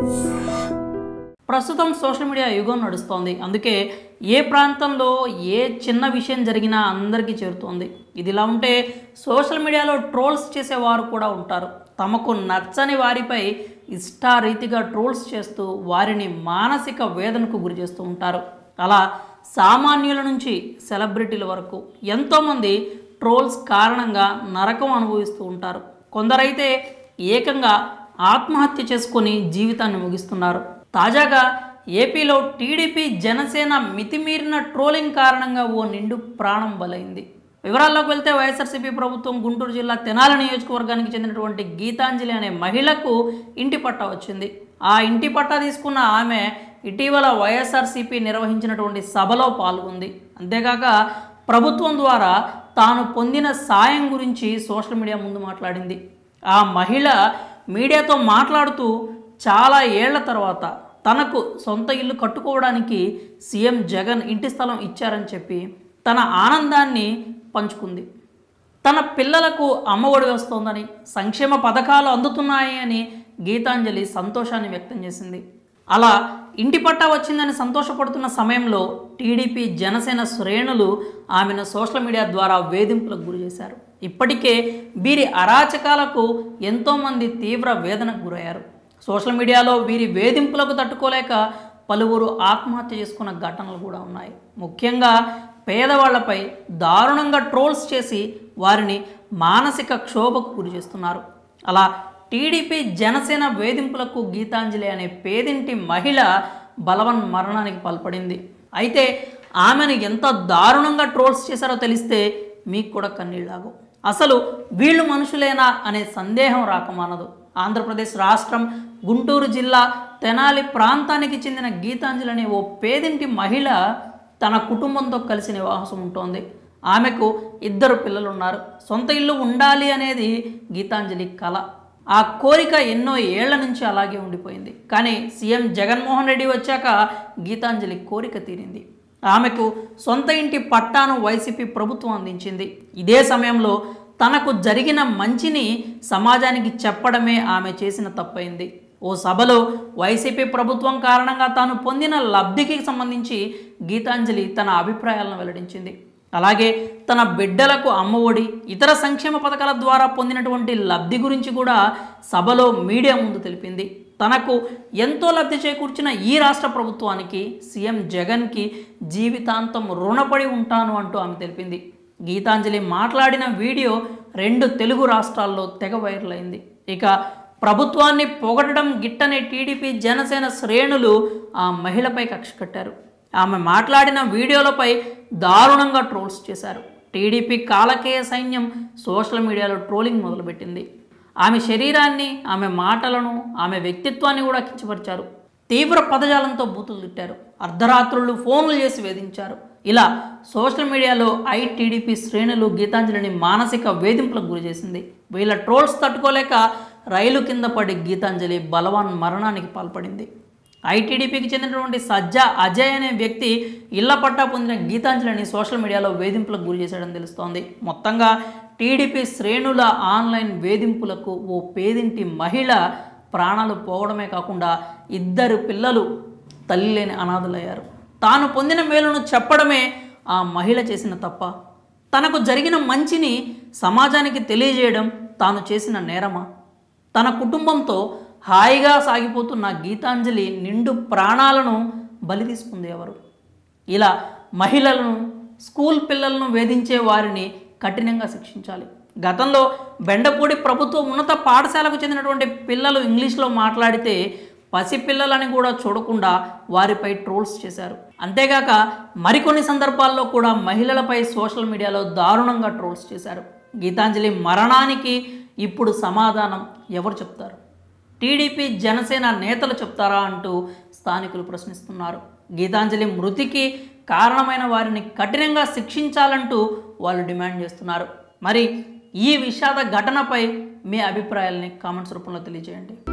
ప్రస్తుతం social media యుగం నడుస్తోంది అందుకే ఏ ప్రాంతంలో ఏ చిన్న విషయం జరిగినా అందరికీ చేరుతోంది ఇది ఇలా ఉంటే సోషల్ మీడియాలో ట్రోల్స్ చేసేవారు కూడా ఉంటారు తమకు నచ్చని వారిపై ఇష్టారీతిగా ట్రోల్స్ చేస్తూ వారిని మానసిక వేదనకు గురి చేస్తూ ఉంటారు అలా సామాన్యుల నుంచి సెలబ్రిటీల వరకు ఎంతోమంది ట్రోల్స్ కారణంగా నరకం అనుభవిస్తూ ఉంటారు కొందరైతే ఏకంగా ఆత్మహత్య చేసుకొని జీవితాన్ని ముగిస్తున్నారు తాజాగా ఏపీలో టీడీపీ జనసేన మితిమీరిన ట్రోలింగ్ కారణంగా ఓ నిండు ప్రాణం బలైంది వివరాల్లోకి వెళ్తే వైఎస్ఆర్సీపీ ప్రభుత్వం గుంటూరు జిల్లా తెనాలి నియోజకవర్గానికి చెందినటువంటి గీతాంజలి అనే మహిళకు ఇంటి పట్టా వచ్చింది ఆ ఇంటి పట్టా తీసుకున్న ఆమె ఇటీవల వైఎస్ఆర్సీపీ నిర్వహించినటువంటి సభలో పాల్గొంది అంతేకాక ప్రభుత్వం ద్వారా తాను పొందిన సాయం గురించి సోషల్ మీడియా ముందు మాట్లాడింది ఆ మహిళ మీడియాతో మాట్లాడుతూ చాలా ఏళ్ల తర్వాత తనకు సొంత ఇల్లు కట్టుకోవడానికి సీఎం జగన్ ఇంటి స్థలం ఇచ్చారని చెప్పి తన ఆనందాన్ని పంచుకుంది తన పిల్లలకు అమ్మఒడి వస్తోందని సంక్షేమ పథకాలు అందుతున్నాయి అని గీతాంజలి సంతోషాన్ని వ్యక్తం చేసింది అలా ఇంటి పట్టా వచ్చిందని సంతోషపడుతున్న సమయంలో టీడీపీ జనసేన శ్రేణులు ఆమెను సోషల్ మీడియా ద్వారా వేధింపులకు గురి చేశారు ఇప్పటికే వీరి అరాచకాలకు ఎంతోమంది తీవ్ర వేదనకు గురయ్యారు సోషల్ మీడియాలో వీరి వేధింపులకు తట్టుకోలేక పలువురు ఆత్మహత్య చేసుకున్న ఘటనలు కూడా ఉన్నాయి ముఖ్యంగా పేదవాళ్లపై దారుణంగా ట్రోల్స్ చేసి వారిని మానసిక క్షోభకు గురి చేస్తున్నారు అలా టీడీపీ జనసేన వేధింపులకు గీతాంజలి అనే పేదింటి మహిళ బలవన్ మరణానికి పాల్పడింది అయితే ఆమెను ఎంత దారుణంగా ట్రోల్స్ చేశారో తెలిస్తే మీకు కూడా కన్నీళ్ళాగు అసలు వీళ్ళు మనుషులేనా అనే సందేహం రాకమానదు ఆంధ్రప్రదేశ్ రాష్ట్రం గుంటూరు జిల్లా తెనాలి ప్రాంతానికి చెందిన గీతాంజలి అనే ఓ పేదింటి మహిళ తన కుటుంబంతో కలిసి నివాసం ఉంటోంది ఆమెకు ఇద్దరు పిల్లలు ఉన్నారు సొంత ఇల్లు ఉండాలి అనేది గీతాంజలి కళ ఆ కోరిక ఎన్నో ఏళ్ల నుంచి అలాగే ఉండిపోయింది కానీ సీఎం జగన్మోహన్ రెడ్డి వచ్చాక గీతాంజలి కోరిక తీరింది ఆమెకు సొంత ఇంటి పట్టాను వైసీపీ ప్రభుత్వం అందించింది ఇదే సమయంలో తనకు జరిగిన మంచిని సమాజానికి చెప్పడమే ఆమె చేసిన తప్పైంది ఓ సభలో వైసీపీ ప్రభుత్వం కారణంగా తాను పొందిన లబ్ధికి సంబంధించి గీతాంజలి తన అభిప్రాయాలను వెల్లడించింది అలాగే తన బిడ్డలకు అమ్మఒడి ఇతర సంక్షేమ పథకాల ద్వారా పొందినటువంటి లబ్ధి గురించి కూడా సభలో మీడియా ముందు తెలిపింది తనకు ఎంతో లబ్ధి చేకూర్చిన ఈ రాష్ట్ర ప్రభుత్వానికి సీఎం జగన్కి జీవితాంతం రుణపడి ఉంటాను అంటూ ఆమె తెలిపింది గీతాంజలి మాట్లాడిన వీడియో రెండు తెలుగు రాష్ట్రాల్లో తెగ వైరల్ అయింది ఇక ప్రభుత్వాన్ని పొగడడం గిట్టని టీడీపీ జనసేన శ్రేణులు ఆ మహిళపై కక్ష కట్టారు ఆమె మాట్లాడిన వీడియోలపై దారుణంగా ట్రోల్స్ చేశారు టీడీపీ కాలకేయ సైన్యం సోషల్ మీడియాలో ట్రోలింగ్ మొదలుపెట్టింది ఆమె శరీరాన్ని ఆమె మాటలను ఆమె వ్యక్తిత్వాన్ని కూడా కించపరిచారు తీవ్ర పదజాలంతో బూతులు తిట్టారు అర్ధరాత్రులు ఫోన్లు చేసి వేధించారు ఇలా సోషల్ మీడియాలో ఐటీడీపీ శ్రేణులు గీతాంజలిని మానసిక వేధింపులకు గురి చేసింది వీళ్ళ ట్రోల్స్ తట్టుకోలేక రైలు కింద పడి గీతాంజలి బలవాన్ మరణానికి పాల్పడింది ఐటీడీపీకి చెందినటువంటి సజ్జా అజయ్ అనే వ్యక్తి ఇళ్ల పట్టా పొందిన గీతాంజలిని సోషల్ మీడియాలో వేధింపులకు గురి చేశాడని తెలుస్తోంది మొత్తంగా టీడీపీ శ్రేణుల ఆన్లైన్ వేధింపులకు ఓ పేదింటి మహిళ ప్రాణాలు పోవడమే కాకుండా ఇద్దరు పిల్లలు తల్లి లేని అనాథులయ్యారు తాను పొందిన మేలును చెప్పడమే ఆ మహిళ చేసిన తప్ప తనకు జరిగిన మంచిని సమాజానికి తెలియజేయడం తాను చేసిన నేరమా తన కుటుంబంతో హాయిగా సాగిపోతున్న గీతాంజలి నిండు ప్రాణాలను బలి తీసుకుంది ఎవరు ఇలా మహిళలను స్కూల్ పిల్లలను వేధించే వారిని కఠినంగా శిక్షించాలి గతంలో బెండపూడి ప్రభుత్వ ఉన్నత పాఠశాలకు చెందినటువంటి పిల్లలు ఇంగ్లీష్లో మాట్లాడితే పసిపిల్లలని కూడా చూడకుండా వారిపై ట్రోల్స్ చేశారు అంతేగాక మరికొన్ని సందర్భాల్లో కూడా మహిళలపై సోషల్ మీడియాలో దారుణంగా ట్రోల్స్ చేశారు గీతాంజలి మరణానికి ఇప్పుడు సమాధానం ఎవరు చెప్తారు టీడీపీ జనసేన నేతలు చెప్తారా అంటూ స్థానికులు ప్రశ్నిస్తున్నారు గీతాంజలి మృతికి కారణమైన వారిని కఠినంగా శిక్షించాలంటూ వాళ్ళు డిమాండ్ చేస్తున్నారు మరి ఈ విషాద ఘటనపై మీ అభిప్రాయాల్ని కామెంట్స్ రూపంలో తెలియజేయండి